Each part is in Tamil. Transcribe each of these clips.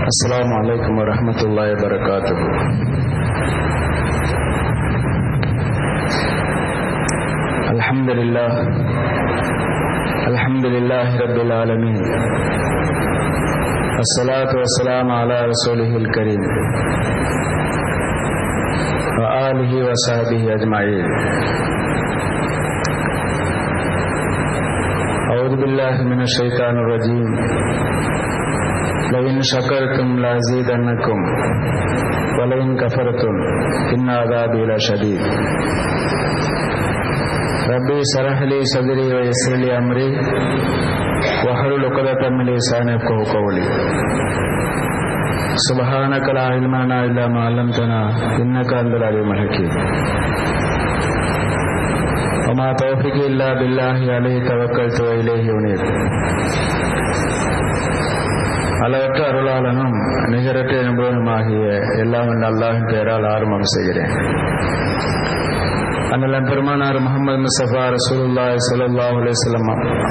السلام عليكم ورحمة الله وبركاته الحمد لله الحمد لله رب العالمين الصلاة والسلام على رسوله الكريم وآله وصحبه أجمعين أعوذ بالله من الشيطان الرجيم لئن شكرتم لأزيدنكم ولئن كفرتم إن عذابي لشديد ربي اشرح لي صدري ويسر لي أمري واحلل عقدة من لساني يفقهوا قولي سبحانك لا علم لنا إلا ما علمتنا إنك أنت العليم الحكيم وما توفيقي إلا بالله عليه توكلت وإليه أنيب அளவற்ற அருளாளனும் நிகரற்ற என்பவனுமாகிய எல்லாம் வல்ல அல்லாஹின் பெயரால் ஆரம்பம் செய்கிறேன் அண்ணன் பெருமானார் முகமது முசஃபா ரசூலுல்லா சல்லா அலிஸ்லாம்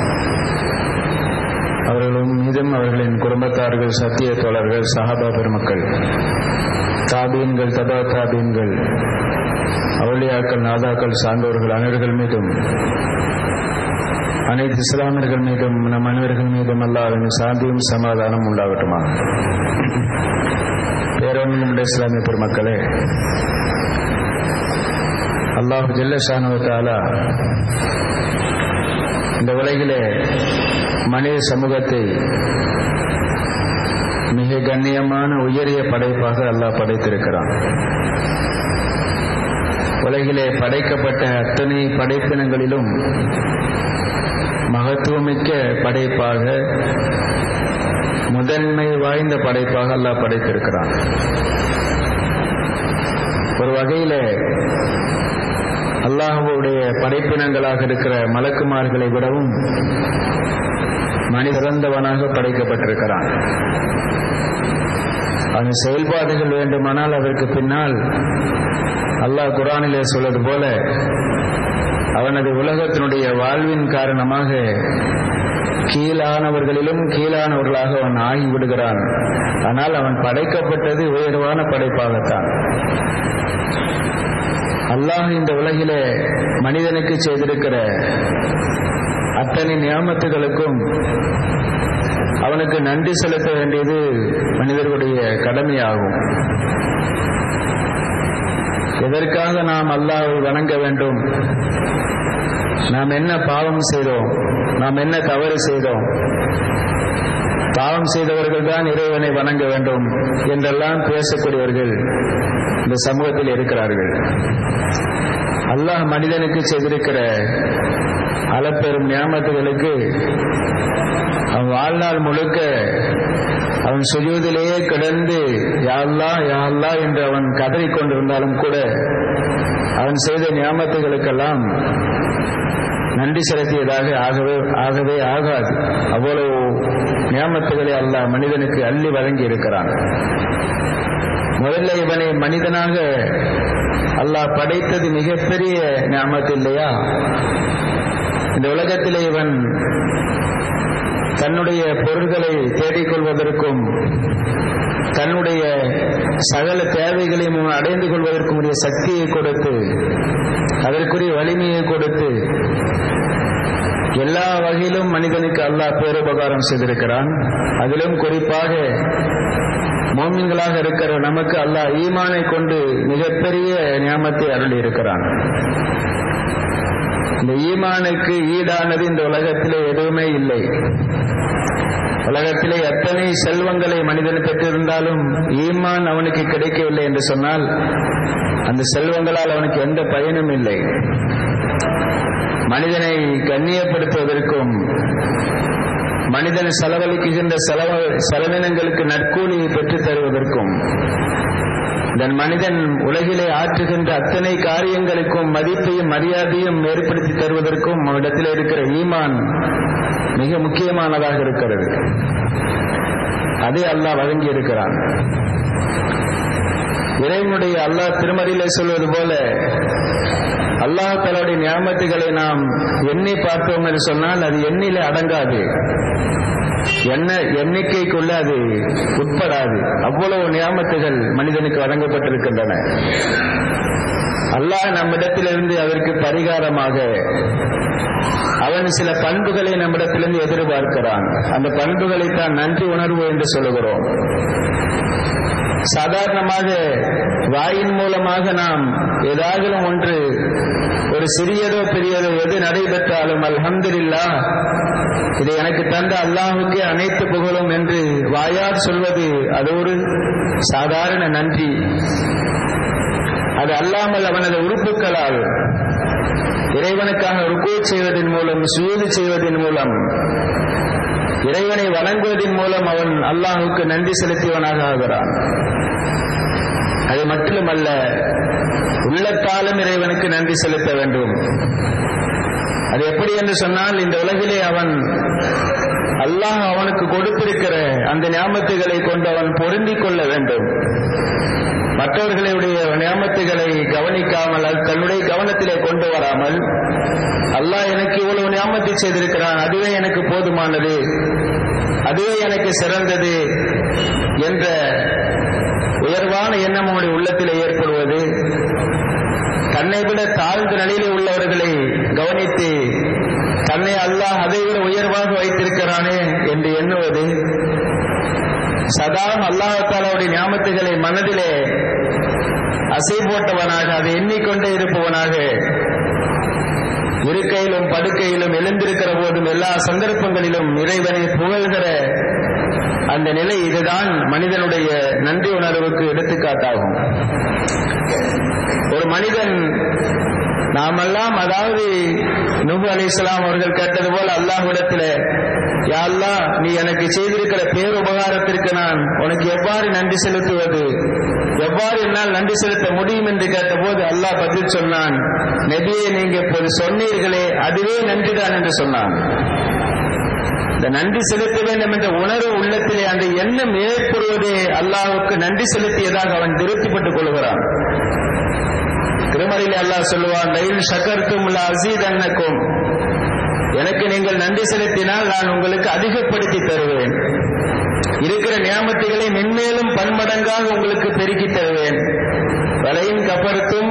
அவர்களும் மீதும் அவர்களின் குடும்பத்தார்கள் சத்திய தோழர்கள் சஹாபா பெருமக்கள் தாபீன்கள் தபா தாபீன்கள் அவளியாக்கள் நாதாக்கள் சார்ந்தவர்கள் அனைவர்கள் மீதும் அனைத்து இஸ்லாமியர்கள் மீதும் நம் அனைவர்கள் மீதும் அல்லாவின் சாந்தியும் சமாதானம் உண்டாகட்டுமா பேரொன்னுடைய இஸ்லாமிய பெருமக்களே அல்லாஹ் ஜெல்லஷானுவத்தாலா இந்த உலகிலே மனித சமூகத்தை மிக கண்ணியமான உயரிய படைப்பாக அல்லாஹ் படைத்திருக்கிறான் உலகிலே படைக்கப்பட்ட அத்தனை படைப்பினங்களிலும் மகத்துவமிக்க படைப்பாக முதன்மை வாய்ந்த படைப்பாக அல்லாஹ் படைத்திருக்கிறான் ஒரு வகையில அல்லாஹுடைய படைப்பினங்களாக இருக்கிற மலக்குமார்களை விடவும் மனிதந்தவனாக படைக்கப்பட்டிருக்கிறான் அதன் செயல்பாடுகள் வேண்டுமானால் அதற்கு பின்னால் அல்லாஹ் குரானிலே சொல்வது போல அவனது உலகத்தினுடைய வாழ்வின் காரணமாக கீழானவர்களிலும் கீழானவர்களாக அவன் ஆகிவிடுகிறான் ஆனால் அவன் படைக்கப்பட்டது உயர்வான படைப்பாகத்தான் அல்லாஹ் இந்த உலகிலே மனிதனுக்கு செய்திருக்கிற அத்தனை நியாமத்துகளுக்கும் அவனுக்கு நன்றி செலுத்த வேண்டியது மனிதர்களுடைய கடமையாகும் எதற்காக நாம் அல்லாஹை வணங்க வேண்டும் நாம் என்ன பாவம் செய்தோம் நாம் என்ன தவறு செய்தோம் பாவம் செய்தவர்கள் தான் இறைவனை வணங்க வேண்டும் என்றெல்லாம் பேசக்கூடியவர்கள் இந்த சமூகத்தில் இருக்கிறார்கள் அல்லாஹ் மனிதனுக்கு செய்திருக்கிற அளப்பெரும் ஞாபகத்துகளுக்கு அவன் வாழ்நாள் முழுக்க அவன் சுஜூதிலேயே கிடந்து யாழ்லா யாழ்லா என்று அவன் கதறிக் கொண்டிருந்தாலும் கூட அவன் செய்த ஞாபகத்துகளுக்கெல்லாம் நன்றி செலுத்தியதாக ஆகவே ஆகவே ஆகாது அவ்வளவு நியாமத்துகளை அல்லாஹ் மனிதனுக்கு அள்ளி வழங்கி இருக்கிறான் முதல்ல இவனை மனிதனாக அல்லாஹ் படைத்தது மிகப்பெரிய ஞாபகத்து இல்லையா இந்த உலகத்திலே இவன் தன்னுடைய பொருள்களை தேடிக்கொள்வதற்கும் தன்னுடைய சகல தேவைகளையும் அடைந்து கொள்வதற்கும் உரிய சக்தியை கொடுத்து அதற்குரிய வலிமையை கொடுத்து எல்லா வகையிலும் மனிதனுக்கு அல்லாஹ் பேருபகாரம் செய்திருக்கிறான் அதிலும் குறிப்பாக மோமின்களாக இருக்கிற நமக்கு அல்லாஹ் ஈமானை கொண்டு மிகப்பெரிய நியமத்தை அருளி இருக்கிறான் இந்த ஈமானுக்கு ஈடானது இந்த உலகத்திலே எதுவுமே இல்லை உலகத்திலே எத்தனை செல்வங்களை மனிதன் பெற்றிருந்தாலும் ஈமான் அவனுக்கு கிடைக்கவில்லை என்று சொன்னால் அந்த செல்வங்களால் அவனுக்கு எந்த பயனும் இல்லை மனிதனை கண்ணியப்படுத்துவதற்கும் மனிதன் செலவழிக்குகின்ற செலவு செலவினங்களுக்கு நற்கூலியை பெற்றுத் தருவதற்கும் தன் மனிதன் உலகிலே ஆற்றுகின்ற அத்தனை காரியங்களுக்கும் மதிப்பையும் மரியாதையும் ஏற்படுத்தி தருவதற்கும் அவனிடத்தில் இருக்கிற ஈமான் மிக முக்கியமானதாக இருக்கிறது அதை அல்லாஹ் வழங்கி இருக்கிறான் இறைவனுடைய அல்லாஹ் திருமறையிலே சொல்வது போல அல்லாஹாலுடைய ஞாபகத்துகளை நாம் எண்ணி பார்த்தோம் என்று சொன்னால் அது எண்ணில அடங்காது என்ன எண்ணிக்கைக்குள்ள அது உட்படாது அவ்வளவு நியாமத்துகள் மனிதனுக்கு வழங்கப்பட்டிருக்கின்றன அல்லாஹ் நம்மிடத்திலிருந்து அதற்கு பரிகாரமாக அவன் சில பண்புகளை நம்மிடத்திலிருந்து எதிர்பார்க்கிறான் அந்த பண்புகளை தான் நன்றி உணர்வு என்று சொல்லுகிறோம் சாதாரணமாக வாயின் மூலமாக நாம் ஏதாவது ஒன்று ஒரு சிறியதோ பெரியதோ எது நடைபெற்றாலும் அல்ஹம்துலில்லா இதை எனக்கு தந்த அல்லாஹுக்கே அனைத்து புகழும் என்று வாயார் சொல்வது அது ஒரு சாதாரண நன்றி அது அல்லாமல் அவனது உறுப்புகளால் இறைவனுக்காக ருக்கு செய்வதன் மூலம் சூது செய்வதன் மூலம் இறைவனை வணங்குவதன் மூலம் அவன் அல்லாஹுக்கு நன்றி செலுத்தியவனாக ஆகிறான் அது மட்டுமல்ல உள்ளத்தாலும் இறைவனுக்கு நன்றி செலுத்த வேண்டும் அது எப்படி என்று சொன்னால் இந்த உலகிலே அவன் அல்லாஹ் அவனுக்கு கொடுத்திருக்கிற அந்த ஞாபகத்துகளை கொண்டு அவன் பொருந்திக் கொள்ள வேண்டும் மற்றவர்களுடைய நியமத்துகளை கவனிக்காமல் அது தன்னுடைய கவனத்திலே கொண்டு வராமல் அல்லாஹ் எனக்கு இவ்வளவு நியமத்தை செய்திருக்கிறான் அதுவே எனக்கு போதுமானது அதுவே எனக்கு சிறந்தது என்ற உயர்வான எண்ணம் அவனுடைய உள்ளத்திலே ஏற்படுவது தன்னை விட தாழ்ந்த நிலையிலே உள்ளவர்களை கவனித்து தன்னை அல்லாஹ் அதை விட உயர்வாக வைத்திருக்கிறானே என்று எண்ணுவது சதா அல்லாஹாலாவுடைய ஞாபகத்துகளை மனதிலே அசை போட்டவனாக அதை எண்ணிக்கொண்டே இருப்பவனாக இருக்கையிலும் படுக்கையிலும் எழுந்திருக்கிற போதும் எல்லா சந்தர்ப்பங்களிலும் இறைவனை புகழ்கிற அந்த நிலை இதுதான் மனிதனுடைய நன்றி உணர்வுக்கு எடுத்துக்காட்டாகும் ஒரு மனிதன் நாமெல்லாம் அதாவது நுபு அலி இஸ்லாம் அவர்கள் கேட்டது போல அல்லாஹ்விடத்தில் யா அல்லாஹ் நீ எனக்கு செய்திருக்கிற பேருபகாரத்திற்கு நான் உனக்கு எவ்வாறு நன்றி செலுத்துவது எவ்வாறு என்னால் நன்றி செலுத்த முடியும் என்று கேட்டபோது அல்லாஹ் பதில் சொன்னான் நபியை நீங்க இப்போது சொன்னீர்களே அதுவே நன்றிதான் என்று சொன்னான் இந்த நன்றி செலுத்த வேண்டும் என்ற உணர்வு உள்ளத்திலே அந்த எண்ணம் ஏற்படுவதே அல்லாஹுக்கு நன்றி செலுத்தியதாக அவன் திருப்திப்பட்டுக் கொள்கிறான் திருமறையிலே அல்லாஹ் சொல்லுவான் லைல் ஷக்கர்க்கும் அசீத் அன்னக்கும் எனக்கு நீங்கள் நன்றி செலுத்தினால் நான் உங்களுக்கு அதிகப்படுத்தி தருவேன் இருக்கிற நியாமத்துகளை மென்மேலும் பன்மடங்காக உங்களுக்கு பெருக்கி தருவேன் வலையின் கபருத்தும்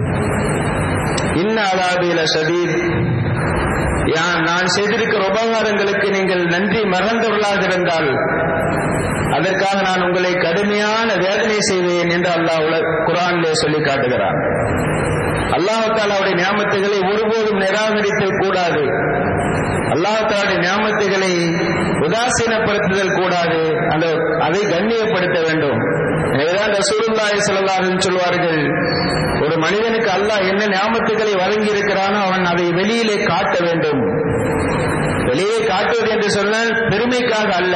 இன்ன அலாபில சதீத் நான் செய்திருக்கிற உபகாரங்களுக்கு நீங்கள் நன்றி மறந்தவர்களாக இருந்தால் அதற்காக நான் உங்களை கடுமையான வேதனை செய்வேன் என்று அல்லாஹ் குரானிலே சொல்லி காட்டுகிறான் அல்லாஹாலாவுடைய ஞாபகத்துகளை ஒருபோதும் நிராகரித்தல் கூடாது அல்லாஹாலுடைய ஞாபகத்துகளை உதாசீனப்படுத்துதல் கூடாது அந்த அதை கண்ணியப்படுத்த வேண்டும் எனவேதான் ரசூலுல்லாஹி ஸல்லல்லாஹு சொல்வார்கள் ஒரு மனிதனுக்கு அல்லாஹ் என்ன ஞாபகத்துகளை வழங்கி இருக்கிறானோ அவன் அதை வெளியிலே காட்ட வேண்டும் வெளியே காட்டுவது என்று சொன்னால் பெருமைக்காக அல்ல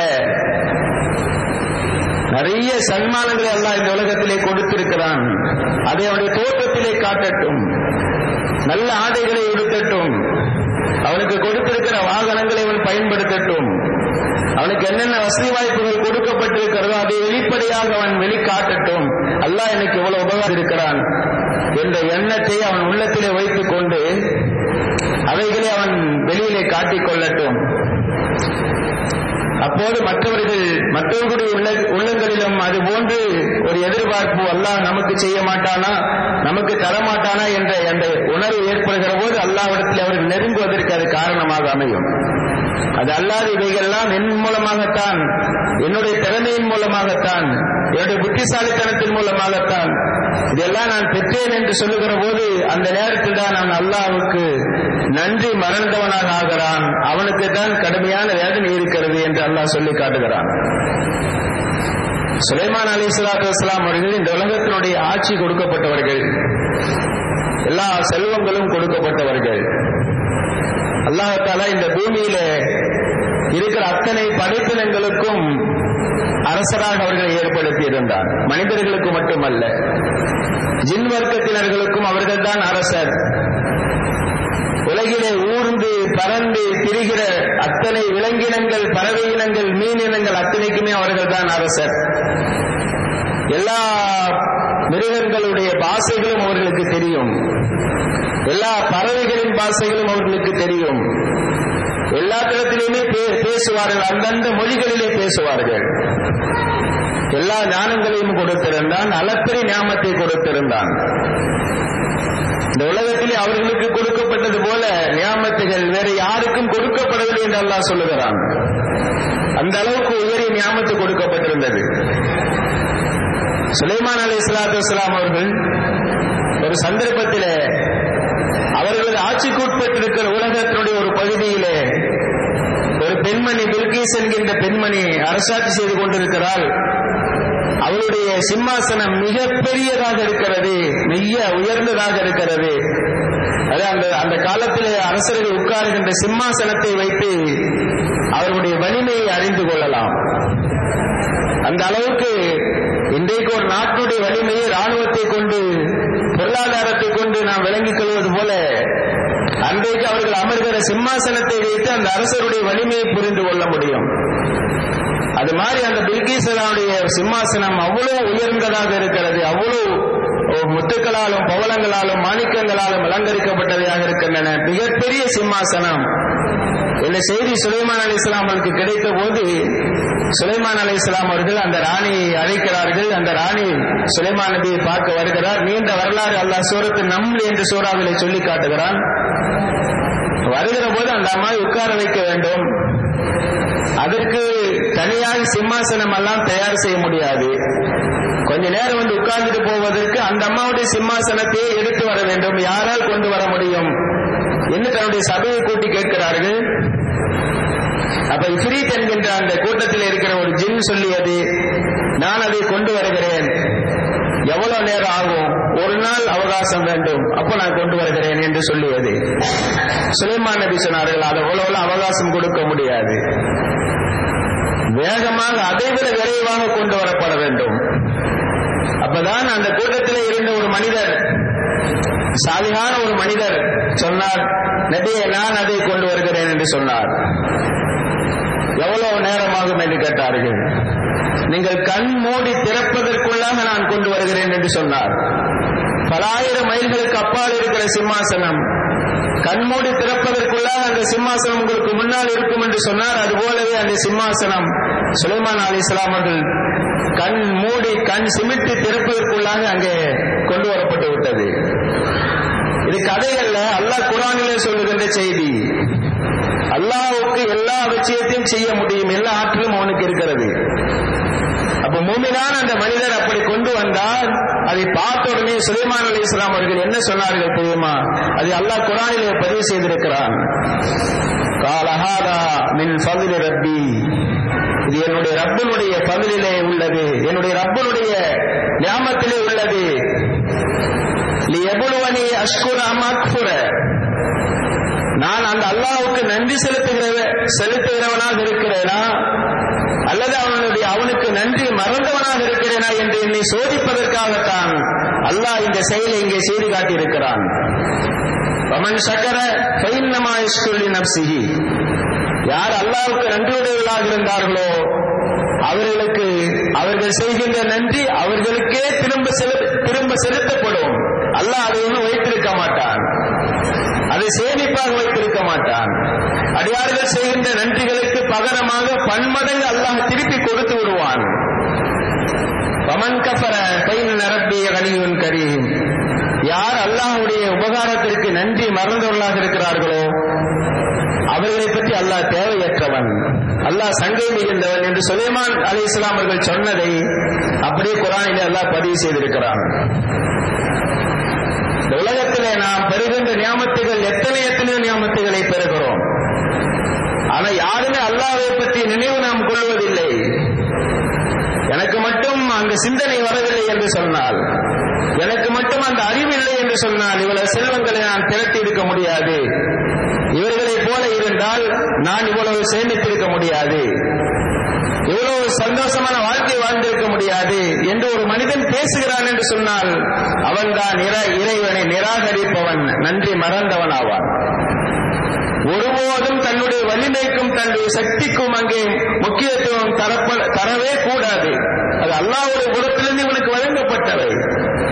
நிறைய சன்மானங்களை எல்லாம் இந்த உலகத்திலே கொடுத்திருக்கிறான் அதை அவனுடைய தோற்றத்திலே காட்டட்டும் நல்ல ஆடைகளை உடுத்தட்டும் அவனுக்கு கொடுத்திருக்கிற வாகனங்களை அவன் பயன்படுத்தட்டும் அவனுக்கு என்னென்ன வசதி வாய்ப்புகள் கொடுக்கப்பட்டிருக்கிறதோ அதை வெளிப்படையாக அவன் வெளிக்காட்டட்டும் அல்லாஹ் எனக்கு எவ்வளவு உபகாரம் இருக்கிறான் என்ற எண்ணத்தை அவன் உள்ளத்திலே வைத்துக் கொண்டு அவைகளை அவன் வெளியிலே காட்டிக் கொள்ளட்டும் அப்போது மற்றவர்கள் மற்றவர்களுடைய உள்ள உள்ளங்களிலும் அது போன்று ஒரு எதிர்பார்ப்பு அல்லாஹ் நமக்கு செய்ய மாட்டானா நமக்கு தரமாட்டானா என்ற அந்த உணர்வு ஏற்படுகிற போது அல்லாவிடத்தில் அவர்கள் நெருங்குவதற்கு அது காரணமாக அமையும் அது அல்லாத இவைகள்லாம் என் மூலமாகத்தான் என்னுடைய திறமையின் மூலமாகத்தான் என்னுடைய புத்திசாலித்தனத்தின் மூலமாகத்தான் இதெல்லாம் நான் பெற்றேன் என்று சொல்லுகிற போது அந்த நேரத்தில் தான் நான் அல்லாஹுக்கு நன்றி மறந்தவனாக ஆகிறான் அவனுக்கு தான் கடுமையான வேதனை இருக்கிறது என்று அல்லாஹ் சொல்லி காட்டுகிறான் சுலைமான் அலி சலாத்து வஸ்லாம் அவர்கள் இந்த உலகத்தினுடைய ஆட்சி கொடுக்கப்பட்டவர்கள் எல்லா செல்வங்களும் கொடுக்கப்பட்டவர்கள் அல்லாஹால இந்த பூமியில இருக்கிற அத்தனை படைப்பினங்களுக்கும் அரசராக அவர்களை ஏற்படுத்தி இருந்தார் மனிதர்களுக்கு மட்டுமல்ல ஜின் வர்க்கத்தினர்களுக்கும் அவர்கள்தான் அரசர் உலகிலே ஊர்ந்து பறந்து திரிகிற அத்தனை விலங்கினங்கள் பறவை இனங்கள் மீன் இனங்கள் அத்தனைக்குமே அவர்கள் தான் அரசர் எல்லா மிருகங்களுடைய பாசைகளும் அவர்களுக்கு தெரியும் எல்லா பறவைகளின் பாசைகளும் அவர்களுக்கு தெரியும் எல்லா தளத்திலுமே பேசுவார்கள் அந்தந்த மொழிகளிலே பேசுவார்கள் எல்லா ஞானங்களையும் கொடுத்திருந்தான் அளப்பெரிய ஞாபகத்தை கொடுத்திருந்தான் இந்த உலகத்திலே அவர்களுக்கு கொடுக்கப்பட்டது போல நியாமத்துகள் வேற யாருக்கும் கொடுக்கப்படவில்லை என்று அல்லாஹ் சொல்லுகிறான் அந்த அளவுக்கு உயரிய நியாமத்து கொடுக்கப்பட்டிருந்தது சுலைமான் அலி இஸ்லாத்து வலாம் அவர்கள் ஒரு சந்தர்ப்பத்திலே அவர்களது ஆட்சிக்கு உட்பட்டிருக்கிற உலகத்தினுடைய ஒரு பகுதியிலே ஒரு பெண்மணி பில்கீஸ் என்கின்ற பெண்மணி அரசாட்சி செய்து கொண்டிருக்கிறாள் அவளுடைய சிம்மாசனம் மிக பெரியதாக இருக்கிறது மிக உயர்ந்ததாக இருக்கிறது அது அந்த அந்த காலத்திலே அரசர்கள் உட்காருகின்ற சிம்மாசனத்தை வைத்து அவர்களுடைய வலிமையை அறிந்து கொள்ளலாம் அந்த அளவுக்கு இன்றைக்கு ஒரு நாட்டுடைய வலிமையை ராணுவத்தை கொண்டு பொருளாதாரத்தை கொண்டு நாம் விளங்கிக் கொள்வது போல அன்றைக்கு அவர்கள் அமர்கிற சிம்மாசனத்தை வைத்து அந்த அரசருடைய வலிமையை புரிந்து கொள்ள முடியும் அது மாதிரி அந்த பில்கீசனுடைய சிம்மாசனம் அவ்வளவு உயர்ந்ததாக இருக்கிறது அவ்வளவு முத்துக்களாலும் பவளங்களாலும் மாணிக்கங்களாலும் அலங்கரிக்கப்பட்டவையாக இருக்கின்றன மிகப்பெரிய சிம்மாசனம் இந்த செய்தி சுலைமான் அலி இஸ்லாம் அவர்களுக்கு கிடைத்த போது சுலைமான் அலி இஸ்லாம் அவர்கள் அந்த ராணியை அழைக்கிறார்கள் அந்த ராணி சுலைமான் நபியை பார்க்க வருகிறார் நீண்ட வரலாறு அல்லாஹ் சூரத்து நம்லி என்று சூறாவிலே சொல்லி காட்டுகிறான் வருகிற போது அந்த அம்மாவை உட்கார வைக்க வேண்டும் அதற்கு தனியாக சிம்மாசனம் எல்லாம் தயார் செய்ய முடியாது கொஞ்ச நேரம் வந்து உட்கார்ந்துட்டு போவதற்கு அந்த அம்மாவுடைய சிம்மாசனத்தை எடுத்து வர வேண்டும் யாரால் கொண்டு வர முடியும் என்று தன்னுடைய சபையை கூட்டி கேட்கிறார்கள் அப்ப இஃப்ரீத் என்கின்ற அந்த கூட்டத்தில் இருக்கிற ஒரு ஜின் சொல்லியது நான் அதை கொண்டு வருகிறேன் எவ்வளவு நேரம் ஆகும் ஒரு நாள் அவகாசம் வேண்டும் அப்ப நான் கொண்டு வருகிறேன் என்று சொல்லியது சுலைமான் நபி சொன்னார்கள் அது அவ்வளவு அவகாசம் கொடுக்க முடியாது வேகமாக அதைவிட விரைவாக கொண்டு வரப்பட வேண்டும் அப்பதான் அந்த கூட்டத்தில் இருந்த ஒரு மனிதர் சாலிகான ஒரு மனிதர் சொன்னார் நபியை நான் அதை கொண்டு வருகிறேன் என்று சொன்னார் எவ்வளவு நேரமாகும் என்று கேட்டார்கள் நீங்கள் கண் மூடி திறப்பதற்குள்ளாக நான் கொண்டு வருகிறேன் என்று சொன்னார் பல ஆயிரம் மைல்களுக்கு அப்பால் இருக்கிற சிம்மாசனம் கண்மூடி திறப்பதற்குள்ளாக அந்த சிம்மாசனம் உங்களுக்கு முன்னால் இருக்கும் என்று சொன்னார் அதுபோலவே அந்த சிம்மாசனம் சுலைமான் அலி இஸ்லாம் அவர்கள் கண் மூடி கண் சிமிட்டு திறப்பதற்குள்ளாக அங்கே கொண்டு வரப்பட்டு விட்டது இது கதைகள்ல அல்லாஹ் குரானிலே சொல்லுகின்ற செய்தி அல்லாஹ்வுக்கு எல்லா விஷயத்தையும் செய்ய முடியும் எல்லா ஆற்றலும் அவனுக்கு இருக்கிறது அப்ப மூமினான அந்த மனிதர் அப்படி கொண்டு வந்தால் அதை பார்த்த உடனே சுலைமான் அலி இஸ்லாம் அவர்கள் என்ன சொன்னார்கள் தெரியுமா அதை அல்லாஹ் குரானிலே பதிவு செய்திருக்கிறான் காலஹாதா மின் ஃபதில் ரப்பி இது என்னுடைய ரப்பனுடைய பதிலிலே உள்ளது என்னுடைய ரப்பனுடைய ஞாபகத்திலே உள்ளது எபுலுவனி அஷ்குர அமக்புர நான் அந்த அல்லாஹ்வுக்கு நன்றி செலுத்துகிற செலுத்துகிறவனாக இருக்கிறேனா அல்லது அவனுடைய அவனுக்கு நன்றி மறந்தவனாக இருக்கிறேனா என்று என்னை சோதிப்பதற்காகத்தான் அல்லாஹ் இந்த செயலை இங்கே செய்து காட்டியிருக்கிறான் பமன் சக்கர பைன்னமா இஷ்குல்லி நப்சிஹி யார் அல்லாஹ்வுக்கு நன்றியுடையவர்களாக இருந்தார்களோ அவர்களுக்கு அவர்கள் செய்கின்ற நன்றி அவர்களுக்கே திரும்ப செலு- திரும்ப செலுத்தப்படும் அல்லாஹ் அதை ஒன்றும் வைத்திருக்க மாட்டான் அதை சேமிப்பாக வைத்திருக்க மாட்டான் அடியார்கள் செய்கின்ற நன்றிகளுக்கு பகரமாக பன்மடங்கு அல்லாஹ் திருப்பி கொடுத்து விடுவான் பமன் கஃபர கைன் நரப்பிய கனியுன் கரீம் யார் அல்லாஹ்வுடைய உபகாரத்திற்கு நன்றி மறந்தவர்களாக இருக்கிறார்களோ அவர்களை பற்றி அல்லாஹ் தேவையற்றவன் அல்லாஹ் சங்கை மிகுந்தவன் என்று சுலைமான் அலி இஸ்லாம் அவர்கள் சொன்னதை அப்படியே குரானிலே அல்லாஹ் பதிவு செய்திருக்கிறான் இந்த உலகத்திலே நாம் பெறுகின்ற நியாமத்துகள் எத்தனை எத்தனையோ நியாமத்துகளை பெறுகிறோம் ஆனா யாருமே அல்லாஹ்வை பற்றி நினைவு நாம் கொள்வதில்லை எனக்கு மட்டும் அந்த சிந்தனை வரவில்லை என்று சொன்னால் எனக்கு மட்டும் அந்த அறிவு இல்லை என்று சொன்னால் இவ்வளவு செல்வங்களை நான் திரட்டி இருக்க முடியாது இவர்களைப் போல இருந்தால் நான் இவ்வளவு சேமித்திருக்க முடியாது இவ்வளவு சந்தோஷமான வாழ்க்கை வாழ்ந்திருக்க முடியாது என்று ஒரு மனிதன் பேசுகிறான் என்று சொன்னால் அவன்தான் இறை இறைவனை நிராகரிப்பவன் நன்றி மறந்தவன் ஆவான் ஒருபோதும் தன்னுடைய வலிமைக்கும் தன்னுடைய சக்திக்கும் அங்கே முக்கியத்துவம் தரப்ப தரவே கூடாது அது அல்லாஹ்வுடைய புறத்திலிருந்து இவனுக்கு வழங்கப்பட்டவை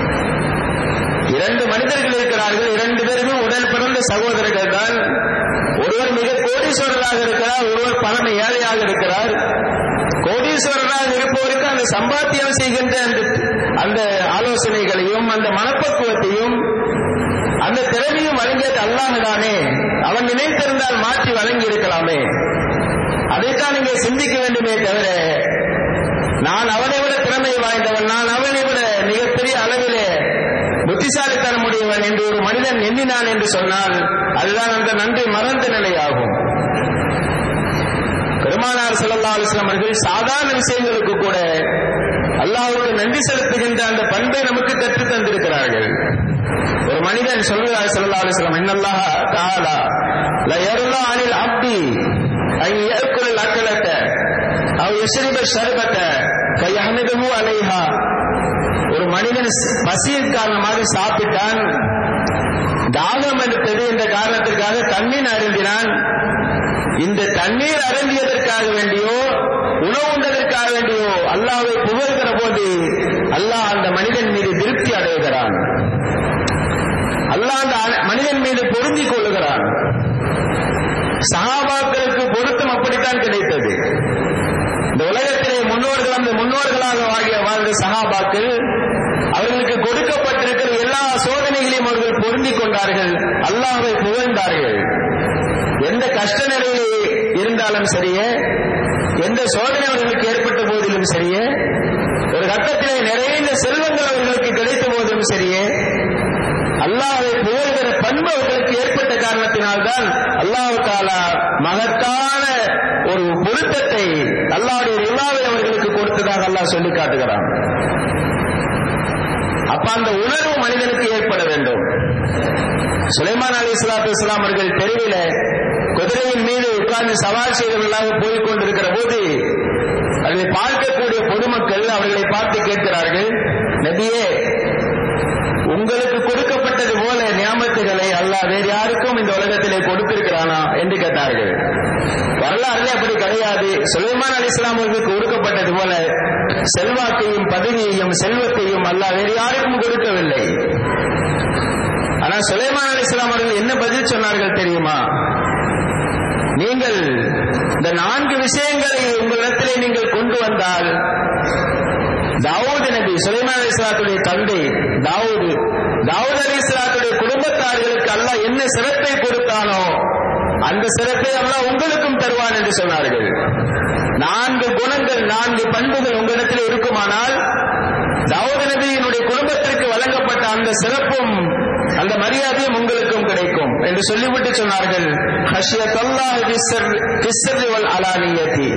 பணக்காரராக இருக்கிறார் ஒருவர் பணம் ஏழையாக இருக்கிறார் கோடீஸ்வரராக இருப்பவருக்கு அந்த சம்பாத்தியம் செய்கின்ற அந்த அந்த ஆலோசனைகளையும் அந்த மனப்பக்குவத்தையும் அந்த திறமையும் வழங்கியது அல்லாஹ்தானே அவன் நினைத்திருந்தால் மாற்றி வழங்கி இருக்கலாமே அதைத்தான் இங்கே சிந்திக்க வேண்டுமே தவிர நான் அவனை விட திறமை வாய்ந்தவன் நான் அவனை விட மிகப்பெரிய அளவிலே புத்திசாலித்தனம் உடையவன் என்று ஒரு மனிதன் எண்ணினான் என்று சொன்னால் அதுதான் அந்த நன்றி மறந்த நிலையாகும் பெருமானார் ஸல்லல்லாஹு அலைஹி வஸல்லம் அவர்கள் சாதாரண விஷயங்களுக்கு கூட அல்லாஹ்வுக்கு நன்றி செலுத்துகின்ற அந்த பண்பை நமக்கு கற்றுத் தந்திருக்கிறார்கள் ஒரு மனிதன் சொல்கிறார் ஸல்லல்லாஹு அலைஹி வஸல்லம் இன்னல்லாஹ தஆலா லா யர்லா அனில் அப்தி அன் யأكل அக்கலத அவ் யஷ்ரிப ஷர்பத ஃபயஹ்மிதுஹு அலைஹா ஒரு மனிதன் பசியின் காரணமாக சாப்பிட்டான் தாகம் எடுத்தது என்ற காரணத்திற்காக தண்ணீர் அருந்தினான் இந்த தண்ணீர் அருந்தியதற்காக வேண்டியோ உணவு உண்டதற்காக வேண்டியோ அல்லாவை புகழ்கிற போது அல்லாஹ் அந்த மனிதன் மீது திருப்தி அடைகிறான் அல்லாஹ் அந்த அ- மனிதன் மீது பொருந்திக் கொள்ளுகிறான் சஹாபாக்களுக்கு பொருத்தம் அப்படித்தான் கிடைத்தது இந்த உலகத்திலே முன்னோர்கள் அந்த முன்னோர்களாக வாழிய வாழ்ந்த சஹாபாக்கள் அவர்களுக்கு கொடுக்கப்பட்டிருக்கிற எல்லா சோதனைகளையும் அவர்கள் பொருந்திக் கொண்டார்கள் அல்லாஹ்வை புகழ்ந்தார்கள் எந்த கஷ்ட நிலையிலே இருந்தாலும் சரியே எந்த சோதனை அவர்களுக்கு ஏற்பட்ட போதிலும் சரியே ஒரு கட்டத்திலே நிறைந்த செல்வங்கள் அவர்களுக்கு கிடைத்த போதிலும் சரியே அல்லாஹ்வை புகழ்கிற பண்பு அவர்களுக்கு ஏற்பட்ட காரணத்தினால்தான் அல்லாஹ் தாலா மகத்தான ஒரு பொருத்தத்தை அல்லாஹ்வுடைய ரிவாவை அவர்களுக்கு கொடுத்ததாக அல்லாஹ் சொல்லி காட்டுகிறான் அப்ப அந்த உணர்வு மனிதனுக்கு ஏற்பட வேண்டும் சுலைமான் அலி இஸ்லாத்து இஸ்லாம் அவர்கள் தெருவில குதிரையின் மீது உட்கார்ந்து சவால் செய்தவர்களாக போய்க் கொண்டிருக்கிற போது அதை பார்க்கக்கூடிய பொதுமக்கள் அவர்களை பார்த்து கேட்கிறார்கள் நபியே உங்களுக்கு கொடுக்கப்பட்டது போல நியாமத்துகளை அல்லாஹ் வேறு யாருக்கும் இந்த உலகத்திலே கொடுத்திருக்கிறானா என்று கேட்டார்கள் வரலாறுல அப்படி கிடையாது சுலைமான் அலி இஸ்லாம் அவர்களுக்கு கொடுக்கப்பட்டது போல செல்வாக்கையும் பதவியையும் செல்வத்தையும் அல்லாஹ் வேறு யாருக்கும் கொடுக்கவில்லை ஆனா சுலைமான் அலி இஸ்லாம் அவர்கள் என்ன பதில் சொன்னார்கள் தெரியுமா நீங்கள் இந்த நான்கு விஷயங்களை உங்களிடத்திலே நீங்கள் கொண்டு வந்தால் தாவூது நபி சுலைமான் அலி இஸ்லாத்துடைய தந்தை தாவூது தாவூத் அலி இஸ்லாத்துடைய குடும்பத்தார்களுக்கு அல்லாஹ் என்ன சிறப்பை கொடுத்தானோ அந்த சிறப்பை அல்லாஹ் உங்களுக்கும் தருவான் என்று சொன்னார்கள் நான்கு குணங்கள் நான்கு பண்புகள் உங்களிடத்தில் இருக்குமானால் தாவூது நபியினுடைய குடும்பத்திற்கு வழங்கப்பட்ட அந்த சிறப்பும் அந்த மரியாதையும் உங்களுக்கும் கிடைக்கும் என்று சொல்லிவிட்டு சொன்னார்கள் ஹஷ்யத்தல்லாஹ் பிஸ்ஸர் பிஸ்ஸர்ரி வல் அலானியத்தி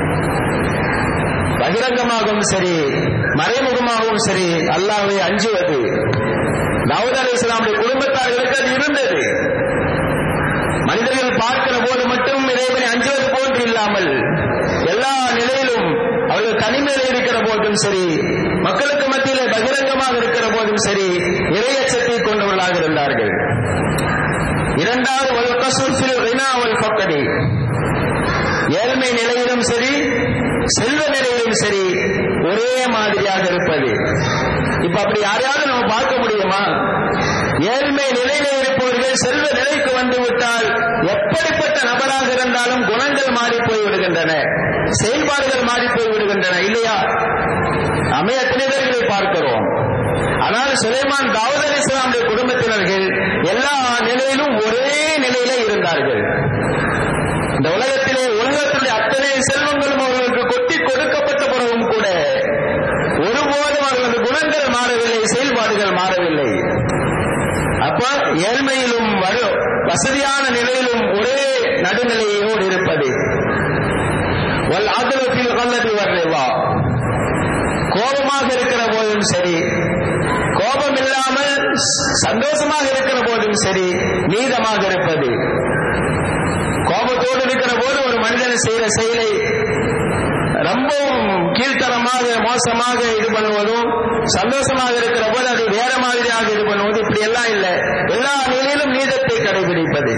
பகிரங்கமாகவும் சரி மறைமுகமாகவும் சரி அல்லாஹ்வை அஞ்சுவது தாவூத் அலி இஸ்லாமுடைய குடும்பத்தார்களுக்கு அது இருந்தது மனிதர்கள் பார்க்கிற போது மட்டும் இறைவனை அஞ்சுவது போன்று இல்லாமல் எல்லா நிலையிலும் அவர்கள் தனிமையில் இருக்கிற போதும் சரி மக்களுக்கு மத்தியிலே பகிரங்கமாக இருக்கிற போதும் சரி இறையச்சத்தை கொண்டவர்களாக இருந்தார்கள் இரண்டாவது வல் கசூர் ஃபில் ரினா வல் ஃபக்கடி ஏழ்மை நிலையிலும் சரி செல்வ நிலையிலும் சரி ஒரே மாதிரியாக இருப்பது இப்ப அப்படி யாரையாவது நம்ம பார்க்க முடியுமா ஏழ்மை நிலையிலே இருப்பவர்கள் செல்வ நிலைக்கு வந்து விட்டால் எப்படிப்பட்ட நபராக இருந்தாலும் குணங்கள் மாறி போய் விடுகின்றன செயல்பாடுகள் மாறி போய் விடுகின்றன இல்லையா நம்ம எத்தனை பேர்களை பார்க்கிறோம் ஆனால் சுலைமான் தாவூத் அலி இஸ்லாமுடைய குடும்பத்தினர்கள் எல்லா நிலையிலும் ஒரே நிலையில இருந்தார்கள் இந்த உலகத்திலே உலகத்துடைய அத்தனை செல்வங்களும் அவர்களுக்கு கொட்டி கொடுக்கப்பட்ட பிறகும் கூட ஒருபோதும் அவர்களது குணங்கள் மாறவில்லை செயல்பாடுகள் மாறவில்லை அப்ப ஏழ்மையிலும் வரு- வசதியான நிலையிலும் ஒரே நடுநிலையோடு இருப்பது வல் ஆதரத்தில் கல்லதி வர்றவா கோபமாக இருக்கிற போதும் சரி கோபம் இல்லாமல் சந்தோஷமாக இருக்கிற போதும் சரி நீதமாக இருப்பது கோபத்தோடு இருக்கிற போது ஒரு மனிதன் செய்யற செயலை ரொம்பவும் கீழ்த்தரமாக மோசமாக இது பண்ணுவதும் சந்தோஷமாக இருக்கிற போது அது வேற மாதிரியாக இது பண்ணுவது இப்படி எல்லாம் இல்லை எல்லா நிலையிலும் நீதத்தை கடைபிடிப்பது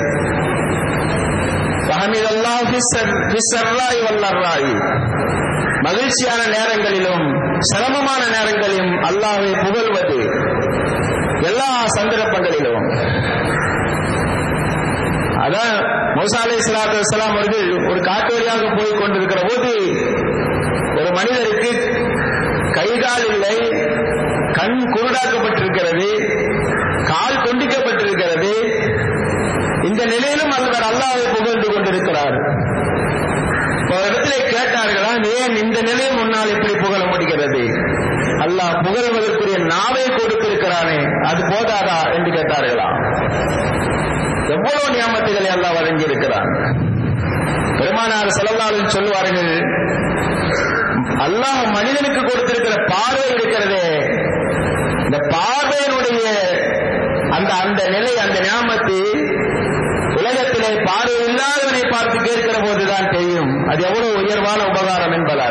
ஃபஹமிதல்லாஹ் ஃபிஸ்ஸர்- ஃபிஸ்ஸர்ராய் வல்லர்ராய். மகிழ்ச்சியான நேரங்களிலும் சிரமமான நேரங்களிலும் அல்லாஹ்வை புகழ்வது எல்லா சந்தர்ப்பங்களிலும் அதான் மூசா அலை சலாத்து வசலாம் அவர்கள் ஒரு காட்டு வழியாக போய் கொண்டிருக்கிற போது ஒரு மனிதருக்கு கைகால் இல்லை கண் குருடாக்கப்பட்டிருக்கிறது கால் துண்டிக்கப்பட்டிருக்கிறது இந்த நிலையிலும் அவர் அல்லாவை புகழ்ந்து கொண்டிருக்கிறார் ஒரு இடத்திலே கேட்டார்களா ஏன் இந்த நிலையும் முன்னால் எப்படி புகழ முடிகிறது அல்லாஹ் புகழ்வதற்குரிய நாவை கொடுத்திருக்கிறானே அது போதாதா என்று கேட்டார்களா எவ்வளவு நியமத்துகளை அல்லாஹ் வழங்கியிருக்கிறான் பெருமானார் செலவாளர் சொல்லுவார்கள் அல்லாஹ் மனிதனுக்கு கொடுத்திருக்கிற பார்வை இருக்கிறதே இந்த பார்வையினுடைய அந்த அந்த நிலை அந்த ஞாபகத்தை உலகத்திலே பார்வை இல்லாதவனை பார்த்து கேட்கிற போதுதான் தெரியும் அது எவ்வளவு உயர்வான உபகாரம் என்பதாக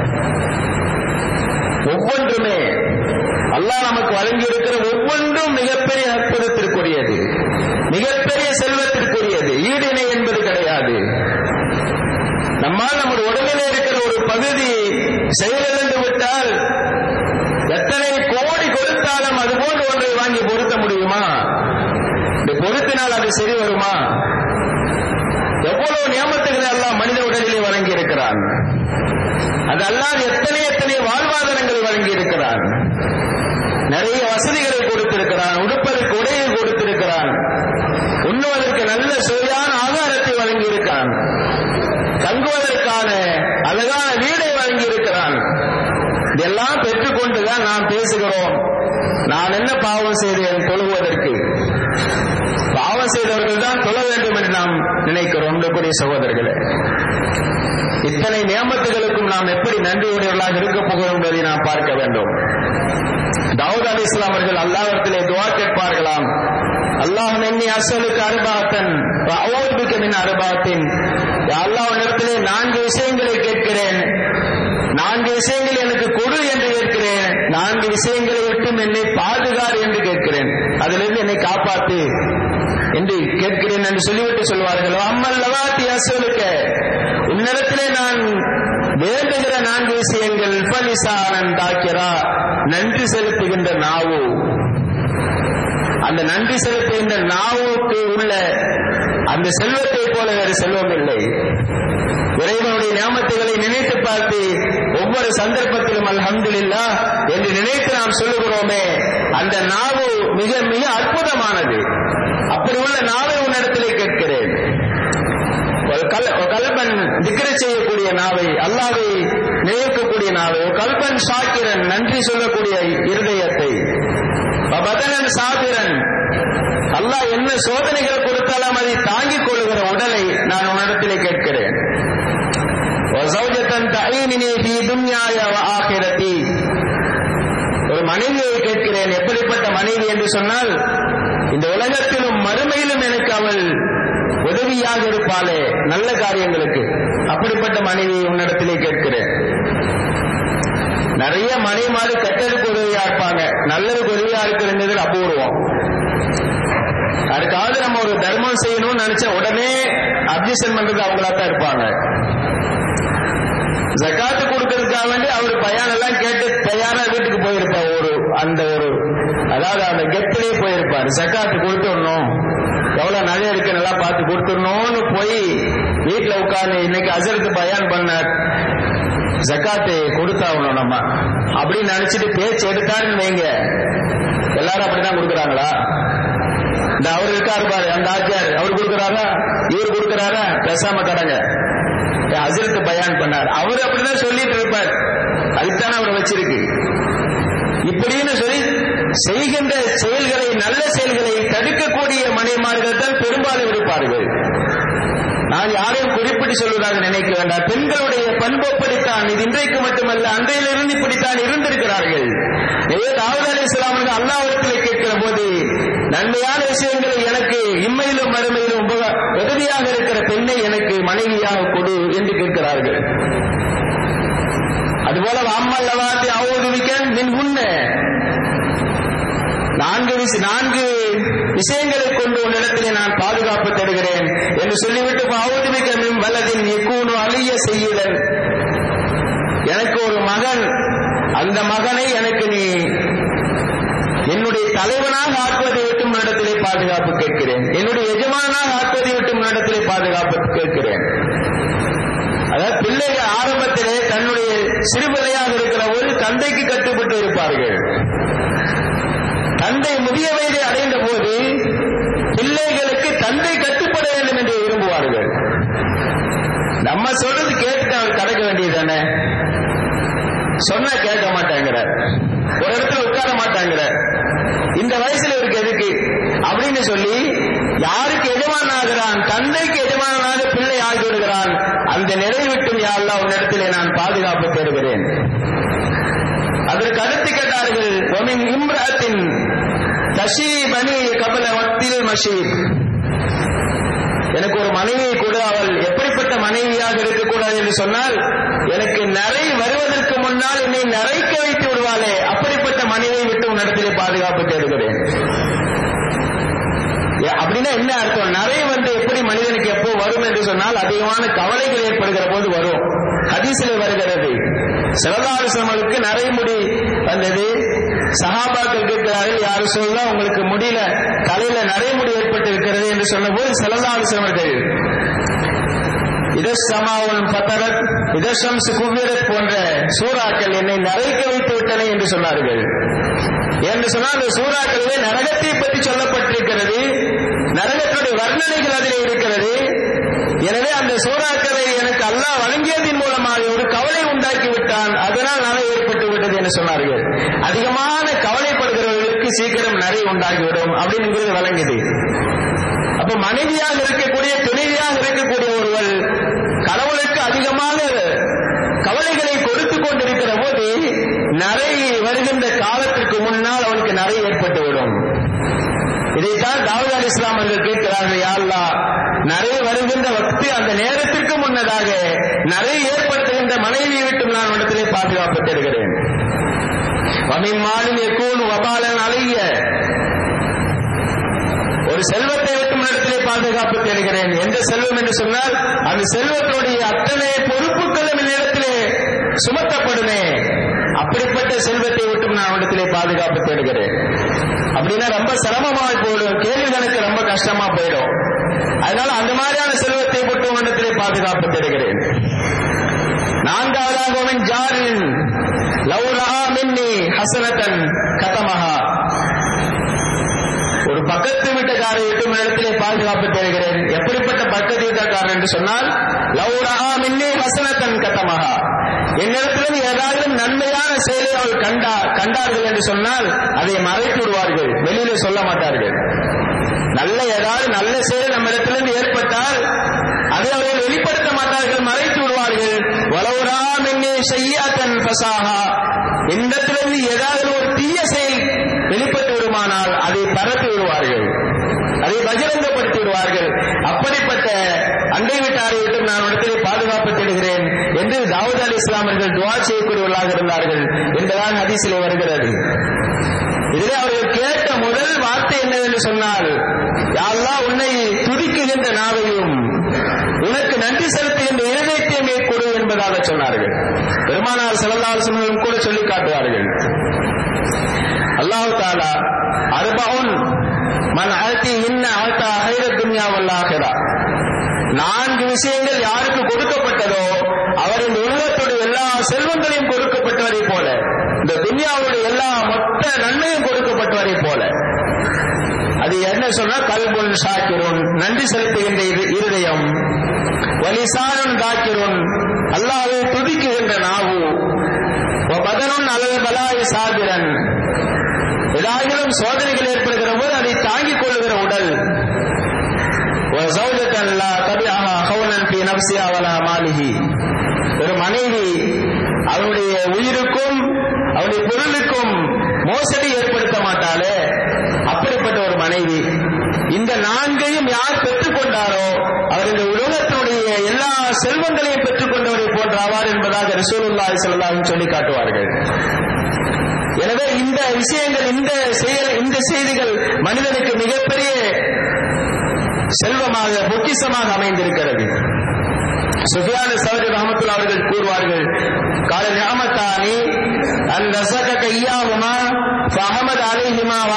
ஒவ்வொன்றுமே அல்லாஹ் நமக்கு வழங்கி இருக்கிற ஒவ்வொன்றும் மிகப்பெரிய அற்புதத்திற்குரியது மிகப்பெரிய செல்வத்திற்குரியது ஈடிணை என்பது கிடையாது நம்மால் நம்முடைய உடலிலே இருக்கிற ஒரு பகுதி செயலிழந்து விட்டால் எத்தனை கோடி கொடுத்தாலும் அது போன்று ஒன்றை வாங்கி பொருத்த முடியுமா இந்த பொருத்தினால் அது சரி வருமா எவ்வளவு நியமத்துகளை எல்லாம் மனித உடலிலே வழங்கி இருக்கிறான் அது அல்லாது எத்தனை எத்தனை வாழ்வாதாரங்களை வழங்கி இருக்கிறான் நிறைய வசதிகளை கொடுத்திருக்கிறான் உடுப்பதற்கு உடையை கொடுத்திருக்கிறான் உண்ணுவதற்கு நல்ல சுவையான ஆகாரத்தை வழங்கி இருக்கான் தங்குவதற்கான அழகான வீடை வழங்கி இருக்கிறான் இதெல்லாம் பெற்றுக்கொண்டுதான் நாம் பேசுகிறோம் நான் என்ன பாவம் செய்தேன் தொழுவதற்கு பாவம் செய்தவர்கள் தான் தொழ வேண்டும் என்று நாம் நினைக்கிறோம் அன்புக்குரிய சகோதரர்களே இத்தனை நியமத்துகளுக்கும் நாம் எப்படி நன்றியுடையவர்களாக இருக்க போகிறோம் என்பதை நாம் பார்க்க வேண்டும் தாவூத் அலி இஸ்லாம் அவர்கள் அல்லாவிடத்திலே துவா கேட்பார்களாம் அல்லாஹ் என்னை அசலுக்கு அருபாத்தன் அவோதுக்கு மின் அருபாத்தின் அல்லாஹ் இடத்திலே நான்கு விஷயங்களை கேட்கிறேன் நான்கு விஷயங்கள் எனக்கு கொடு என்று கேட்கிறேன் நான்கு விஷயங்களை விட்டும் என்னை பாதுகார் என்று கேட்கிறேன் அதிலிருந்து என்னை காப்பாத்து என்று கேட்கிறேன் என்று சொல்லிவிட்டு சொல்வார்கள் அம்மல் லவாத்தி அசலுக்க உன்னிடத்திலே நான் வேண்டுகிற நான்கு விஷயங்கள் பலிசானன் தாக்கிறா நன்றி செலுத்துகின்ற நாவு அந்த நன்றி செலுத்துகின்ற நாவுக்கு உள்ள அந்த செல்வத்தை போல வேறு செல்வம் இல்லை இறைவனுடைய ஞாபகத்துகளை நினைத்து பார்த்து ஒவ்வொரு சந்தர்ப்பத்திலும் அல்ஹம்துலில்லா என்று நினைத்து நாம் சொல்லுகிறோமே அந்த நாவு மிக மிக அற்புதமானது அப்படி உள்ள நாவை உன்னிடத்திலே கேட்கிறேன் ஒரு கல் ஒரு கல்பன் திக்கரை செய்யக்கூடிய நாவை அல்லாவை நினைக்கக்கூடிய நாவை ஒரு கல்பன் சாக்கிரன் நன்றி சொல்லக்கூடிய இருதயத்தை பதனன் சாபிரன் அல்லாஹ் என்ன சோதனைகள் கொடுத்தாலும் அதை தாங்கிக் கொள்ளுகிற உடலை நான் உன்னிடத்திலே கேட்கிறேன் ஒரு மனைவியை கேட்கிறேன் எப்படிப்பட்ட மனைவி என்று சொன்னால் இந்த உலகத்திலும் மறுமையிலும் எனக்கு அவள் உதவியாக இருப்பாளே நல்ல காரியங்களுக்கு அப்படிப்பட்ட மனைவியை உன்னிடத்திலே கேட்கிறேன் நிறைய மனைமாறு கெட்டதுக்கு உதவியா இருப்பாங்க நல்லதுக்கு உதவியா இருக்கிறது அபூர்வம் அதுக்காவது நம்ம ஒரு தர்மம் செய்யணும்னு நினைச்ச உடனே அப்ஜெக்ஷன் பண்றது அவங்களா தான் இருப்பாங்க ஜக்காத்து கொடுக்கறதுக்காக வேண்டி அவர் பயான் எல்லாம் கேட்டு தயாரா வீட்டுக்கு போயிருப்பார் ஒரு அந்த ஒரு அதாவது அந்த கெத்திலே போயிருப்பார் ஜக்காத்து கொடுத்துடணும் எவ்வளவு நகை இருக்கு நல்லா பார்த்து கொடுத்துடணும்னு போய் வீட்டுல உட்கார்ந்து இன்னைக்கு அசருக்கு பயான் பண்ணார் ஜக்காத்து கொடுத்தாகணும் நம்ம அப்படின்னு நினைச்சிட்டு பேச்சு எடுத்தாருன்னு வைங்க எல்லாரும் அப்படிதான் கொடுக்குறாங்களா இந்த அவர் இருக்காரு பாரு அந்த ஆச்சியார் அவர் கொடுக்குறாரா இவர் கொடுக்குறாரா பேசாம கடங்க அசிரத்து பயான் பண்ணார் அவர் அப்படிதான் சொல்லிட்டு இருப்பார் அதுக்குத்தானே அவர் வச்சிருக்கு இப்படின்னு சொல்லி செய்கின்ற செயல்களை நல்ல செயல்களை தடுக்கக்கூடிய மனைமார்கள் தான் பெரும்பாலும் இருப்பார்கள் நான் யாரையும் குறிப்பிட்டு சொல்வதாக நினைக்க வேண்டாம் பெண்களுடைய பண்பு அப்படித்தான் இது இன்றைக்கு மட்டுமல்ல அன்றையிலிருந்து இப்படித்தான் இருந்திருக்கிறார்கள் தாவூத் அலி இஸ்லாமர்கள் அல்லாவிடத்தில் கேட்கிற போது நன்மையான விஷயங்களை எனக்கு இம்மையிலும் மறுமையிலும் உதவியாக இருக்கிற பெண்ணை எனக்கு மனைவியாக கொடு என்று கேட்கிறார்கள் அதுபோல அம்மல் லவாத்தி அவோதுவிக்க மின் உண்ண நான்கு நான்கு விஷயங்களை கொண்டு உன்னிடத்திலே நான் பாதுகாப்பு தருகிறேன் என்று சொல்லிவிட்டு அவுதுவிக்க மின் வலதின் எக்கூனு அழிய செய்யுதல் எனக்கு ஒரு மகன் அந்த மகனை எனக்கு நீ என்னுடைய தலைவனாக ஆக்குவதை விட்டு உன்னிடத்திலே பாதுகாப்பு கேட்கிறேன் என்னுடைய எஜமானாக ஆக்குவதை விட்டு உன்னிடத்திலே பாதுகாப்பு கேட்கிறேன் அதாவது பிள்ளைகள் ஆரம்பத்திலே தன்னுடைய சிறுபிள்ளையாக இருக்கிற போது தந்தைக்கு கட்டுப்பட்டு இருப்பார்கள் தந்தை முதிய வயதை அடைந்த போது பிள்ளைகளுக்கு தந்தை கட்டுப்பட வேண்டும் என்று விரும்புவார்கள் நம்ம சொல்றது கேட்டுட்டு அவர் கடக்க வேண்டியது தானே சொன்னா கேட்க மாட்டாங்கிறார் ஒரு இடத்துல உட்கார மாட்டாங்கிறார் இந்த வயசுல இவருக்கு எதுக்கு அப்படின்னு சொல்லி யாருக்கு எஜமான ஆகிறான் தந்தைக்கு எஜமானாக பிள்ளை ஆகி விடுகிறான் அந்த நிலை விட்டும் யாரெல்லாம் உன்னிடத்திலே நான் பாதுகாப்பு பெறுகிறேன் அதற்கு அடுத்து கேட்டார்கள் ஒமின் இம்ரத்தின் தஷீபனி கபல வக்தில் மஷீப் எனக்கு ஒரு மனைவியை கூட அவள் எப்படிப்பட்ட மனைவியாக இருக்கக்கூடாது என்று சொன்னால் எனக்கு நிறை வருவதற்கு முன்னால் என்னை நரைக்க வைத்து விடுவாளே அப்படிப்பட்ட மனைவியை விட்டு உன்னிடத்திலே பாதுகாப்பு தேடுகிறேன் ஏ- அப்படின்னா என்ன அர்த்தம் நிறைய வந்து எப்படி மனிதனுக்கு எப்போ வரும் என்று சொன்னால் அதிகமான கவலைகள் ஏற்படுகிற போது வரும் ஹதீஸில் வருகிறது சிறந்தாலுக்கு நிறைய முடி வந்தது சஹாபாக்கள் கேட்கிறார்கள் யாரும் சொல்லலாம் உங்களுக்கு முடியல தலையில நிறைய முடி ஏற்பட்டு இருக்கிறது என்று சொன்னபோது சிறந்தாலுசமர்கள் இதசமாவன் பத்தரத் இதசம்சு குவிரத் போன்ற சூறாக்கள் என்னை நரைக்க வைத்து விட்டன என்று சொன்னார்கள் என்று சொன்னால் அந்த சூறாக்களிலே நரகத்தை பற்றி சொல்லப்பட்டிருக்கிறது நரகத்துடைய வர்ணனைகள் அதிலே இருக்கிறது எனவே அந்த சூறாக்களை எனக்கு அல்லாஹ் வழங்கியதன் மூலமாக ஒரு கவலை உண்டாக்கி விட்டான் அதனால் நரை ஏற்பட்டு விட்டது என்று சொன்னார்கள் அதிகமான கவலைப்படுகிறவர்களுக்கு சீக்கிரம் நரை உண்டாகிவிடும் அப்படிங்கிறது வழங்குது அப்ப மனைவியாக இருக்கக்கூடிய துணைவியாக இருக்கக்கூடிய ஒருவர் கடவுளுக்கு அதிகமாக கவலைகளை கொடுத்து கொண்டிருக்கிற போது நரை வருகின்ற காலத்திற்கு முன்னால் அவனுக்கு நரை ஏற்பட்டுவிடும் இதைத்தான் தாவூத் அலி இஸ்லாம் அவர்கள் கேட்கிறார்கள் யா அல்லாஹ் நரை வருகின்ற வக்தி அந்த நேரத்திற்கு முன்னதாக நரை ஏற்படுத்துகின்ற மனைவியை விட்டு நான் இடத்திலே பாதுகாப்பு தருகிறேன் வமிம்மாலும் எக்கூன் வபாலன் அலைய ஒரு செல்வத்தை விட்டு இடத்திலே பாதுகாப்பு தேடுகிறேன் எந்த செல்வம் என்று சொன்னால் அந்த செல்வத்தினுடைய அத்தனை பொறுப்புகளும் என்னிடத்திலே சுமத்தப்படுமே அப்படிப்பட்ட செல்வத்தை விட்டு நான் இடத்திலே பாதுகாப்பு தேடுகிறேன் அப்படின்னா ரொம்ப சிரமமா போயிடும் கேள்வி கணக்கு ரொம்ப கஷ்டமா போயிடும் அதனால அந்த மாதிரியான செல்வத்தை விட்டு இடத்திலே பாதுகாப்பு தேடுகிறேன் நான்காவதாக ஜாரின் லவ்லா மின்னி ஹசனத்தன் கதமஹா ஒரு பக்கத்து வீட்டுக்காரை விட்டு இடத்திலே பாதுகாப்பு தருகிறேன் எப்படிப்பட்ட பக்கத்து வீட்டுக்காரர் என்று சொன்னால் லவுரா மின்னே ஹசனத்தன் கத்தமகா என்னிடத்திலும் ஏதாவது நன்மையான செயலை அவள் கண்டா கண்டார்கள் என்று சொன்னால் அதை மறைத்து விடுவார்கள் வெளியில சொல்ல மாட்டார்கள் நல்ல ஏதாவது நல்ல செயல் நம்ம இடத்திலிருந்து ஏற்பட்டால் அதை அவர்கள் வெளிப்படுத்த மாட்டார்கள் மறைத்து விடுவார்கள் வளவுரா மின்னே செய்யாத்தன் பசாகா என்னிடத்திலிருந்து ஏதாவது ஒரு தீய செயல் வெளிப்பட்டு விடுமானால் அதை பரப்பி விடுவார்கள் அதை பகிரங்கப்படுத்தி விடுவார்கள் அப்படிப்பட்ட அண்டை வீட்டாரை விட்டு நான் இடத்திலே பாதுகாப்பு தேடுகிறேன் என்று தாவூத் அலி இஸ்லாமர்கள் துவா செய்யக்கூடியவர்களாக இருந்தார்கள் என்பதாக ஹதீஸிலே வருகிறது இதிலே அவர்கள் கேட்ட முதல் வார்த்தை என்னவென்று சொன்னால் யாரெல்லாம் உன்னை துதிக்குகின்ற நாவையும் உனக்கு நன்றி செலுத்துகின்ற இருதயத்தையுமே கொடு என்பதாக சொன்னார்கள் பெருமானார் செல்லல்லாசனும் கூட சொல்லி காட்டுவார்கள் அல்லாஹு தாலா அர்பவுன் மன் அழத்தி இன்ன ஆழ்த்தா ஹைர துன்யா வல்லாகிறா நான்கு விஷயங்கள் யாருக்கு கொடுக்கப்பட்டதோ அவர் இந்த உலகத்துடைய எல்லா செல்வங்களையும் கொடுக்கப்பட்டவரை போல இந்த துன்யாவுடைய எல்லா மொத்த நன்மையும் கொடுக்கப்பட்டவரை போல அது என்ன சொன்னா கல்புன் ஷாக்கிரும் நன்றி செலுத்துகின்ற இரு- இருதயம் வலிசானுன் தாக்கிரும் அல்லாஹ்வை துதிக்குகின்ற நாவு பதனும் அலல் பலாய் சாபிரன் ஏதாயிலும் சோதனைகள் ஏற்படுகிற போது அதை தாங்கிக் கொள்ளுகிற உடல் وزوجة لا تبعها خونا في نفسها ولا ماله ஒரு மனைவி அவனுடைய உயிருக்கும் அவனுடைய பொருளுக்கும் மோசடி ஏற்படுத்த மாட்டாளே அப்படிப்பட்ட ஒரு மனைவி இந்த நான்கையும் யார் பெற்றுக்கொண்டாரோ அவர் இந்த உலகத்தினுடைய எல்லா செல்வங்களையும் பெற்றுக்கொண்டவரை போன்ற ஆவார் என்பதாக ரசூலுல்லாஹி ஸல்லல்லாஹு அலைஹி சொல்லி காட்டுவார்கள் எனவே இந்த விஷயங்கள் இந்த செயல் இந்த செய்திகள் மனிதனுக்கு மிகப்பெரிய செல்வமாக பொக்கிசமாக அமைந்திருக்கிறது சுஃபியான சௌரி ரஹமத்துல்லா அவர்கள் கூறுவார்கள் கால நியமத்தானி அன் ரசக கையாவுமா ஃபஹமத் அலைஹிமா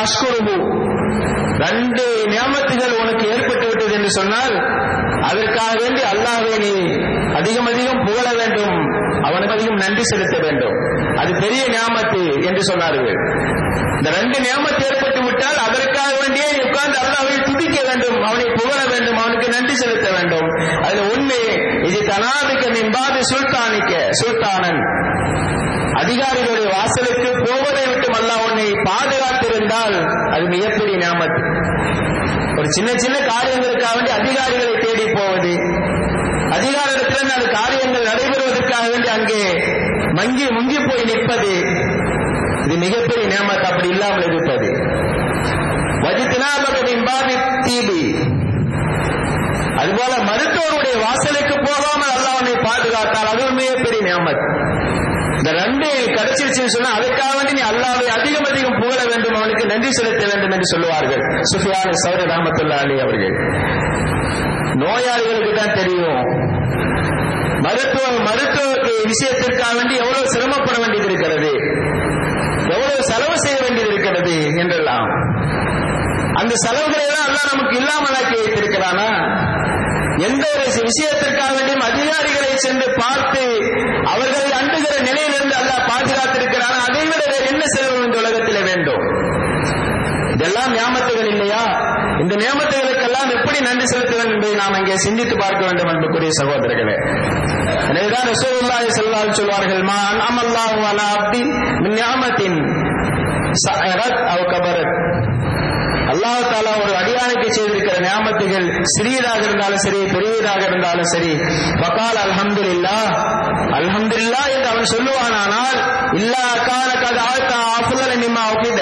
என்று சொன்னால் அதற்காக வேண்டி அல்லாஹ்வை நீ அதிகம் அதிகம் புகழ வேண்டும் அவனுக்கு அதிகம் நன்றி செலுத்த வேண்டும் அது பெரிய ஞாபத்து என்று சொன்னார்கள் இந்த ரெண்டு ஞாபத்து ஏற்பட்டு விட்டால் அதற்காக வேண்டியே நீ உட்கார்ந்து அல்லாஹ்வை துதிக்க வேண்டும் அவனை புகழ வேண்டும் அவனுக்கு நன்றி செலுத்த வேண்டும் அதுல ஒண்ணு இது தனாதிக்க மின்பாது சுல்தானிக்க சுல்தானன் அதிகாரிகளுடைய வாசலுக்கு போவதை விட்டு அல்லாஹ் உன்னை பாதுகாத்திருந்தால் அது மிகப்பெரிய ஞாபத்து ஒரு சின்ன சின்ன காரியங்களுக்காக வேண்டி அதிகாரிகளை தேடி போவது அதிகாரத்தில் அந்த காரியங்கள் நடைபெறுவதற்காக வேண்டி அங்கே மங்கி முங்கி போய் நிற்பது இது மிகப்பெரிய நியமத்து அப்படி இல்லாமல் இருப்பது வஜித்தினாபகவின் பாதி தீபி அதுபோல மருத்துவருடைய வாசலுக்கு போகாமல் அல்லாஹ் உன்னை பாதுகாத்தால் அதுவும் மிகப்பெரிய நியமத் இந்த ரெண்டு கிடைச்சிருச்சுன்னு சொன்னா அதுக்காக வேண்டி நீ அல்லாவை அதிகம் அதிகம் புகழ வேண்டும் அவனுக்கு நன்றி செலுத்த வேண்டும் என்று சொல்லுவார்கள் சுஃபியான் சௌரி ரஹமத்துல்லா அலி அவர்கள் நோயாளிகளுக்கு தான் தெரியும் மருத்துவ மருத்துவ விஷயத்திற்காக வேண்டி எவ்வளவு சிரமப்பட வேண்டியது இருக்கிறது எவ்வளவு செலவு செய்ய வேண்டியது இருக்கிறது என்றெல்லாம் அந்த செலவுகளை எல்லாம் அல்லாஹ் நமக்கு இல்லாமலாக்கி வைத்திருக்கிறானா எந்த ஒரு விஷயத்திற்காக வேண்டியும் அதிகாரிகளை சென்று பார்த்து அவர்களை அண்டுகிற நிலையிலிருந்து அல்லாஹ் பாதுகாத்திருக்கிறான் அதை விட வேறு என்ன செலவு இந்த உலகத்தில் வேண்டும் இதெல்லாம் நியாமத்துகள் இல்லையா இந்த நியமத்துகளுக்கெல்லாம் எப்படி நன்றி செலுத்த வேண்டும் என்பதை நாம் இங்கே சிந்தித்து பார்க்க வேண்டும் அன்புக்குரிய சகோதரர்களே எனவேதான் ரசூலுல்லாஹி ஸல்லல்லாஹு அலைஹி சொல்வார்கள் மா அன்அமல்லாஹு அலா அப்தி மின் நிஅமத்தின் சஅரத் அவ் கபரத் அல்லாஹ் தாலா ஒரு அடியானுக்கு செய்திருக்கிற நியாமத்துகள் சிறியதாக இருந்தாலும் சரி பெரியதாக இருந்தாலும் சரி வக்கால் அல்ஹம்துலில்லா அல்ஹம்துலில்லா என்று அவன் சொல்லுவானானால் இல்லா கால கத ஆழ்த்தா அஃபுல்லல நிம்மா ஒப்பித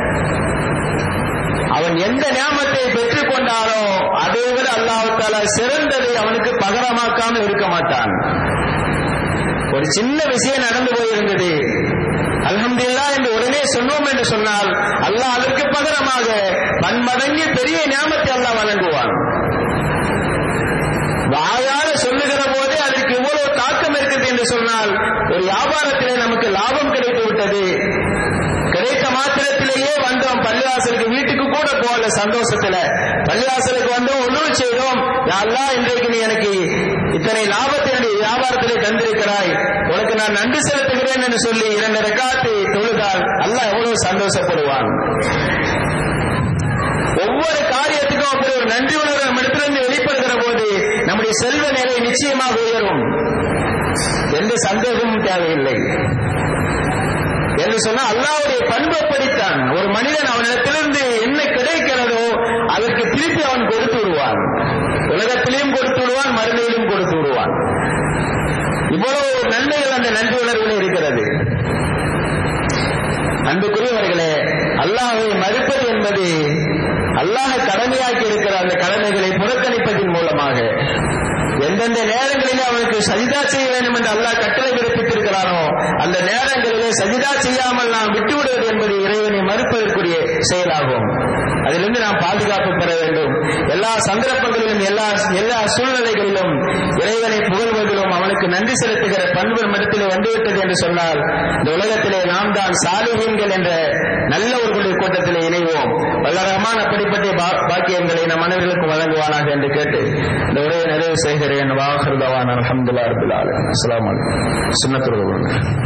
அவன் எந்த நியாமத்தை பெற்றுக் கொண்டானோ அதை விட அல்லாஹ் தாலா சிறந்ததை அவனுக்கு பகரமாக்காமல் இருக்க மாட்டான் ஒரு சின்ன விஷயம் நடந்து போயிருந்தது அல்ஹம்துல்லா என்று உடனே சொன்னோம் என்று சொன்னால் அல்லாஹ் அதற்கு பகரமாக பன்மடங்கு பெரிய ஞாபகத்தை அல்லாஹ் வழங்குவான் வாயால சொல்லுகிற போதே அதற்கு இவ்வளவு தாக்கம் இருக்குது என்று சொன்னால் ஒரு வியாபாரத்திலே நமக்கு லாபம் கிடைத்து விட்டது கிடைத்த மாத்திரத்திலேயே வந்தோம் பள்ளிவாசலுக்கு வீட்டுக்கு கூட போகல சந்தோஷத்துல பள்ளிவாசலுக்கு வந்தோம் ஒன்றும் செய்தோம் யாரெல்லாம் இன்றைக்கு நீ எனக்கு இத்தனை லாபத்தை என்னுடைய வியாபாரத்திலே தந்திருக்கிறாய் உனக்கு நான் நன்றி செலுத்துகிறேன் என்று சொல்லி இரண்டு ரெக்காத்தை தொழுதால் அல்லாஹ் எவ்வளவு சந்தோஷப்படுவான் ஒவ்வொரு காரியத்துக்கும் அப்படி ஒரு நன்றி உணர்வு நம்ம இடத்திலிருந்து வெளிப்படுகிற போது நம்முடைய செல்வ நிலை நிச்சயமாக உயரும் எந்த சந்தேகமும் தேவையில்லை என்று சொன்னா அல்லாவுடைய பண்பு அப்படித்தான் ஒரு மனிதன் அவனிடத்திலிருந்து என்ன கிடைக்கிறதோ அதற்கு திருப்பி அவன் கொடுத்து விடுவான் உலகத்திலையும் கொடுத்து விடுவான் மறுமையிலும் கொடுத்து விடுவான் இவ்வளவு நன்மைகள் அந்த நன்றி உணர்வில் இருக்கிறது அன்புக்குரியவர்களே அல்லாஹை மறுப்பது என்பது அல்லாஹ் கடமையாக்கி இருக்கிற அந்த கடமைகளை புறக்கணிப்பதன் மூலமாக எந்தெந்த நேரங்களிலே அவனுக்கு சஜிதா செய்ய வேண்டும் என்று அல்லாஹ் கட்டளை பிறப்பித்திருக்கிறானோ அந்த நேரங்களிலே சஜிதா செய்யாமல் நாம் விட்டுவிடுவது என்பது இறைவனை மறுப்பதற்குரிய செயலாகும் அதிலிருந்து நாம் பாதுகாப்பு பெற வேண்டும் எல்லா சந்தர்ப்பங்களிலும் எல்லா எல்லா சூழ்நிலைகளிலும் இறைவனை புகழ்வதிலும் அவனுக்கு நன்றி செலுத்துகிற பண்பு மடத்திலே வந்துவிட்டது என்று சொன்னால் இந்த உலகத்திலே நாம் தான் சாலிகீன்கள் என்ற நல்லவர்களுடைய கூட்டத்திலே இணைவோம் வல்லரகமான அப்படிப்பட்ட பாக்கியங்களை நம் மனிதர்களுக்கு வழங்குவானாக என்று கேட்டு இந்த உரையை நிறைவு செய்கிறேன் வாஹர்தவான் அலமதுல்லா அபுல் அலாம் அஸ்லாம் சுன்னத்துறவு